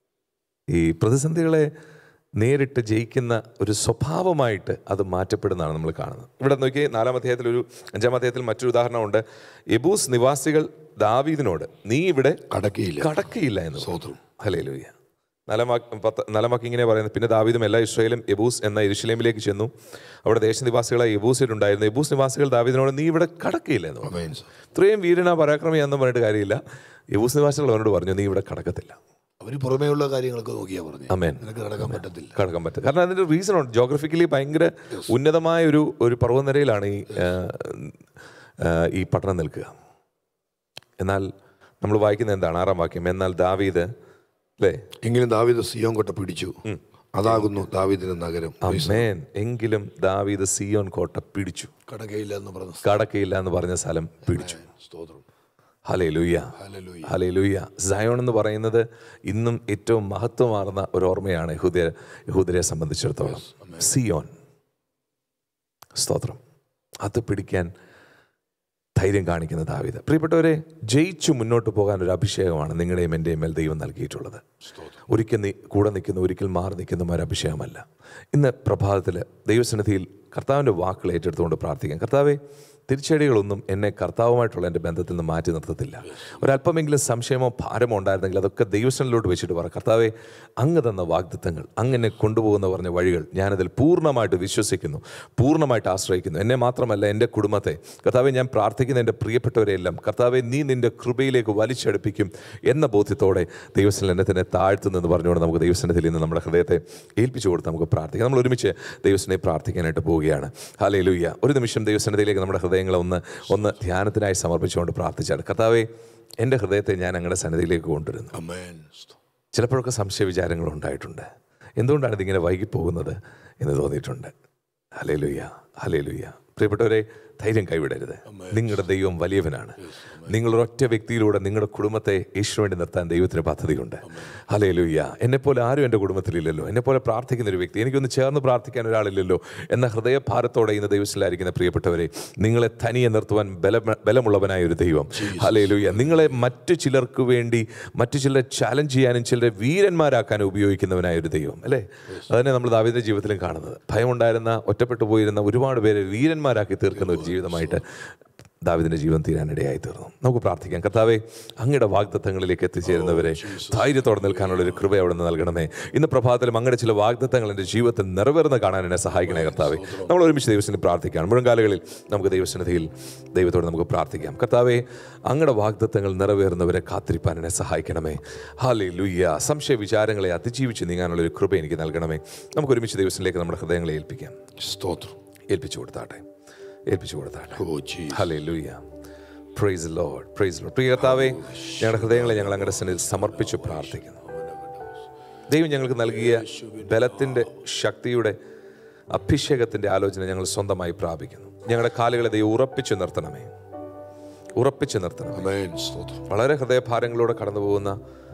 [SPEAKER 1] ഈ പ്രതിസന്ധികളെ നേരിട്ട് ജയിക്കുന്ന ഒരു സ്വഭാവമായിട്ട് അത് മാറ്റപ്പെടുന്നതാണ് നമ്മൾ കാണുന്നത് ഇവിടെ നോക്കി നാലാം അധ്യായത്തിൽ ഒരു അഞ്ചാം അധ്യായത്തിൽ മറ്റൊരു ഉദാഹരണമുണ്ട് എബൂസ് നിവാസികൾ ദാവീദിനോട് നീ ഇവിടെ
[SPEAKER 2] കടക്കയില്ല
[SPEAKER 1] കടക്കയില്ല എന്ന് സ്വോത്രം ഹലേലൂയ നാലാം വാക്ക് പത്ത് നാലാം വാക്ക് ഇങ്ങനെ പറയുന്നത് പിന്നെ ദാവീദും എല്ലാ ഇസ്രായേലും എബൂസ് എന്ന എരുശലേമിലേക്ക് ചെന്നു അവിടെ ദേശനിവാസികളായ എബൂസിലുണ്ടായിരുന്നു എബൂസ് നിവാസികൾ ദാവീദിനോട് നീ ഇവിടെ കടക്കയില്ല എന്ന് പറഞ്ഞു
[SPEAKER 2] Amen, sir.
[SPEAKER 1] ഇത്രയും വീരന പരാക്രമിയാന്നും പറഞ്ഞിട്ട് കാര്യമില്ല എബൂസ് നിവാസികൾ അവനോട് പറഞ്ഞു നീ ഇവിടെ കടക്കത്തില്ല
[SPEAKER 2] അവര് പുറമേയുള്ള കാര്യങ്ങളൊക്കെ നോക്കിയാ പറഞ്ഞു
[SPEAKER 1] അമേൻ
[SPEAKER 2] നിനക്ക് നടക്കാൻ പറ്റത്തില്ല
[SPEAKER 1] കടക്കാൻ പറ്റും കാരണം അതിൻ്റെ റീസൺ ഉണ്ട് ജോഗ്രഫിക്കലി ഭയങ്കര ഉന്നതമായ ഒരു ഒരു പർവ്വതനിരയിലാണ് ഈ ആ, ആ, ഈ പട്ടണം നിൽക്കുക എന്നാൽ നമ്മൾ വായിക്കുന്നത് എന്താണ് ആറാം വാക്യം എന്നാൽ ദാവീദ് അല്ലേ
[SPEAKER 2] എങ്കിലും ദാവീദ് സിയോൻ കോട്ട പിടിച്ചു അതാകുന്നു ദാവീദിന്റെ നഗരം
[SPEAKER 1] അമേൻ എങ്കിലും ദാവീദ് സിയോൻ കോട്ട പിടിച്ചു
[SPEAKER 2] കടകയില്ല എന്ന് പറഞ്ഞ
[SPEAKER 1] കടക്കയില്ല എന്ന് പറഞ്ഞ സ്ഥലം പിടിച്ചു
[SPEAKER 2] സ്തോത്രം
[SPEAKER 1] ഹലേ ലുയ്യ
[SPEAKER 2] ഹല്ലേലൂയ.
[SPEAKER 1] ഹലേ ലുയ്യ സയോൺ എന്ന് പറയുന്നത് ഇന്നും ഏറ്റവും മഹത്വമാർന്ന ഒരു ഓർമ്മയാണ് യഹൂദ യഹൂദരെ സംബന്ധിച്ചിടത്തോളം സിയോൻ സ്തോത്രം അത് പിടിക്കാൻ ധൈര്യം കാണിക്കുന്ന ദാവിദ് പ്രിയപ്പെട്ടവരെ ജയിച്ചു മുന്നോട്ട് പോകാൻ ഒരു അഭിഷേകമാണ് നിങ്ങളുടെയും എൻ്റെയും മേൽ ദൈവം നൽകിയിട്ടുള്ളത് ഒരിക്കൽ നി കൂടെ നിൽക്കുന്ന ഒരിക്കൽ മാറി നിൽക്കുന്ന ഒരു അഭിഷേകമല്ല ഇന്ന് പ്രഭാതത്തിൽ ദൈവസന്നിധിയിൽ കർത്താവിൻ്റെ വാക്കുകൾ ഏറ്റെടുത്തുകൊണ്ട് പ്രാർത്ഥിക്കാം കർത്താവെ തിരിച്ചടികളൊന്നും എന്നെ കർത്താവുമായിട്ടുള്ള എൻ്റെ ബന്ധത്തിൽ നിന്ന് മാറ്റി നിർത്തത്തില്ല ഒരല്പമെങ്കിലും സംശയമോ ഭാരമോ ഉണ്ടായിരുന്നെങ്കിൽ അതൊക്കെ ദൈവസനിലോട്ട് വെച്ചിട്ട് പറ കർത്താവെ അങ്ങ് തന്ന വാഗ്ദത്തങ്ങൾ അങ്ങനെ കൊണ്ടുപോകുന്ന പറഞ്ഞ വഴികൾ ഞാനതിൽ പൂർണ്ണമായിട്ട് വിശ്വസിക്കുന്നു പൂർണ്ണമായിട്ട് ആശ്രയിക്കുന്നു എന്നെ മാത്രമല്ല എൻ്റെ കുടുംബത്തെ കർത്താവെ ഞാൻ പ്രാർത്ഥിക്കുന്ന എൻ്റെ പ്രിയപ്പെട്ടവരെയെല്ലാം കർത്താവെ നീ നിൻ്റെ കൃപയിലേക്ക് വലിച്ചടുപ്പിക്കും എന്ന ബോധ്യത്തോടെ ദൈവസ്ഥനിൽ എന്നെ തന്നെ താഴ്ത്തുന്നെന്ന് പറഞ്ഞുകൊണ്ട് നമുക്ക് ദൈവസ്ഥനത്തിൽ നിന്ന് നമ്മുടെ ഹൃദയത്തെ ഏൽപ്പിച്ചു കൊടുത്ത് നമുക്ക് പ്രാർത്ഥിക്കാം നമ്മൾ ഒരുമിച്ച് ദൈവസ്ഥനെ പ്രാർത്ഥിക്കാനായിട്ട് പോവുകയാണ് ഹാലേ ലുയ്യ ഒരു നിമിഷം ദൈവസ്ഥനത്തിലേക്ക് നമ്മുടെ ഹൃദയങ്ങളെ ഒന്ന് ഒന്ന് ധ്യാനത്തിനായി സമർപ്പിച്ചുകൊണ്ട് പ്രാർത്ഥിച്ചാണ് കർത്താവെ എൻ്റെ ഹൃദയത്തെ ഞാൻ അങ്ങയുടെ സന്നിധിയിലേക്ക് കൊണ്ടുവരുന്നു
[SPEAKER 2] അമേൻ
[SPEAKER 1] ചിലപ്പോഴൊക്കെ സംശയ വിചാരങ്ങൾ ഉണ്ടായിട്ടുണ്ട് എന്തുകൊണ്ടാണ് ഇതിങ്ങനെ വൈകി പോകുന്നത് എന്ന് തോന്നിയിട്ടുണ്ട് ഹലേ ലുയ്യ ഹലേ ലുയ്യ പ്രിയപ്പെട്ടവരെ ധൈര്യം കൈവിടരുത് നിങ്ങളുടെ ദൈവം വലിയവനാണ് നിങ്ങളൊരൊറ്റ വ്യക്തിയിലൂടെ നിങ്ങളുടെ കുടുംബത്തെ യേശു വേണ്ടി നിർത്താൻ ദൈവത്തിന് പദ്ധതിയുണ്ട് ഹലേ ലുയ്യ എന്നെപ്പോലെ ആരും എൻ്റെ കുടുംബത്തിലില്ലല്ലോ എന്നെപ്പോലെ പ്രാർത്ഥിക്കുന്ന ഒരു വ്യക്തി എനിക്കൊന്ന് ചേർന്ന് പ്രാർത്ഥിക്കാൻ ഒരാളില്ലല്ലോ എന്ന ഹൃദയഭാരത്തോടെ ഇന്ന് ദൈവത്തിലായിരിക്കുന്ന പ്രിയപ്പെട്ടവരെ നിങ്ങളെ തനിയെ നിർത്തുവാൻ ബല ബലമുള്ളവനായ ഒരു ദൈവം ഹലേ ലുയ്യ നിങ്ങളെ മറ്റു ചിലർക്ക് വേണ്ടി മറ്റു ചിലരെ ചാലഞ്ച് ചെയ്യാനും ചിലരെ വീരന്മാരാക്കാനും ഉപയോഗിക്കുന്നവനായ ഒരു ദൈവം അല്ലേ അതന്നെ നമ്മൾ ദാവീദിന്റെ ജീവിതത്തിലും കാണുന്നത് ഭയമുണ്ടായിരുന്ന ഒറ്റപ്പെട്ടു പോയിരുന്ന ഒരുപാട് പേരെ വീരന്മാരാക്കി തീർക്കുന്ന ഒരു ജീവിതമായിട്ട് ദാവിദിന്റെ ജീവൻ തീരാനിടയായി തീർന്നു നമുക്ക് പ്രാർത്ഥിക്കാം കർത്താവെ അങ്ങയുടെ വാഗ്ദത്തങ്ങളിലേക്ക് എത്തിച്ചേരുന്നവരെ ധൈര്യത്തോടെ നിൽക്കാനുള്ള ഒരു കൃപ അവിടെ നിന്ന് നൽകണമേ ഇന്ന് പ്രഭാതത്തിലും അങ്ങയുടെ ചില വാഗ്ദത്തങ്ങൾ എൻ്റെ ജീവിതത്തിൽ നിറവേറുന്ന കാണാൻ എന്നെ സഹായിക്കണേ കർത്താവെ നമ്മൾ ഒരുമിച്ച് ദൈവത്തിന് പ്രാർത്ഥിക്കാം മുഴങ്കാലുകളിൽ നമുക്ക് ദൈവസന്നിധിയിൽ ദൈവത്തോട് നമുക്ക് പ്രാർത്ഥിക്കാം കർത്താവെ അങ്ങയുടെ വാഗ്ദത്തങ്ങൾ നിറവേറുന്നവരെ കാത്തിരിപ്പാൻ എന്നെ സഹായിക്കണമേ ഹാലേ ലുയ്യ സംശയ വിചാരങ്ങളെ അതിജീവിച്ച് നീങ്ങാനുള്ള ഒരു കൃപ എനിക്ക് നൽകണമേ നമുക്ക് ഒരുമിച്ച് ദൈവത്തിലേക്ക് നമ്മുടെ ഹൃദയങ്ങളെ ഏൽപ്പിക്കാം
[SPEAKER 2] സ്തോത്രം
[SPEAKER 1] ഏൽപ്പിച്ചു കൊടുത്താട്ടെ ഏൽപ്പിച്ചു കൊടുത്താട്ടെ
[SPEAKER 2] ഓ ജീ
[SPEAKER 1] ഹല്ലേലൂയ പ്രൈസ് ലോർഡ് പ്രൈസ് ലോർഡ് പ്രിയ കർത്താവേ ഞങ്ങളുടെ ഹൃദയങ്ങളെ ഞങ്ങൾ അങ്ങയുടെ സന്നിധിയിൽ സമർപ്പിച്ച് പ്രാർത്ഥിക്കുന്നു ദൈവം ഞങ്ങൾക്ക് നൽകിയ ബലത്തിൻ്റെ ശക്തിയുടെ അഭിഷേകത്തിൻ്റെ ആലോചന ഞങ്ങൾ സ്വന്തമായി പ്രാപിക്കുന്നു ഞങ്ങളുടെ കാലുകളെ ദൈവം ഉറപ്പിച്ചു നിർത്തണമേ ഉറപ്പിച്ചു നിർത്തണമേ
[SPEAKER 2] അമേൻ സ്തോത്രം
[SPEAKER 1] വളരെ ഹൃദയഭാരങ്ങളിലൂടെ കടന്നു പോകുന്ന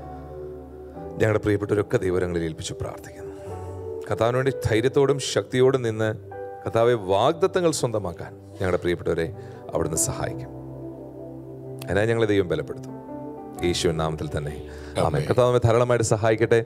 [SPEAKER 1] ഞങ്ങളുടെ പ്രിയപ്പെട്ടവരൊക്കെ ദൈവരങ്ങളിൽ ഏൽപ്പിച്ച് പ്രാർത്ഥിക്കുന്നു കർത്താവിന് വേണ്ടി ധൈര്യത്തോടും ശക്തിയോടും നിന്ന് കർത്താവെ വാഗ്ദത്തങ്ങൾ സ്വന്തമാക്കാൻ ഞങ്ങളുടെ പ്രിയപ്പെട്ടവരെ അവിടുന്ന് സഹായിക്കും അതിനായി ഞങ്ങളെ ദൈവം ബലപ്പെടുത്തും യേശുവിൻ നാമത്തിൽ തന്നെ ആമേ കർത്താവ് നമ്മെ ധാരാളമായിട്ട് സഹായിക്കട്ടെ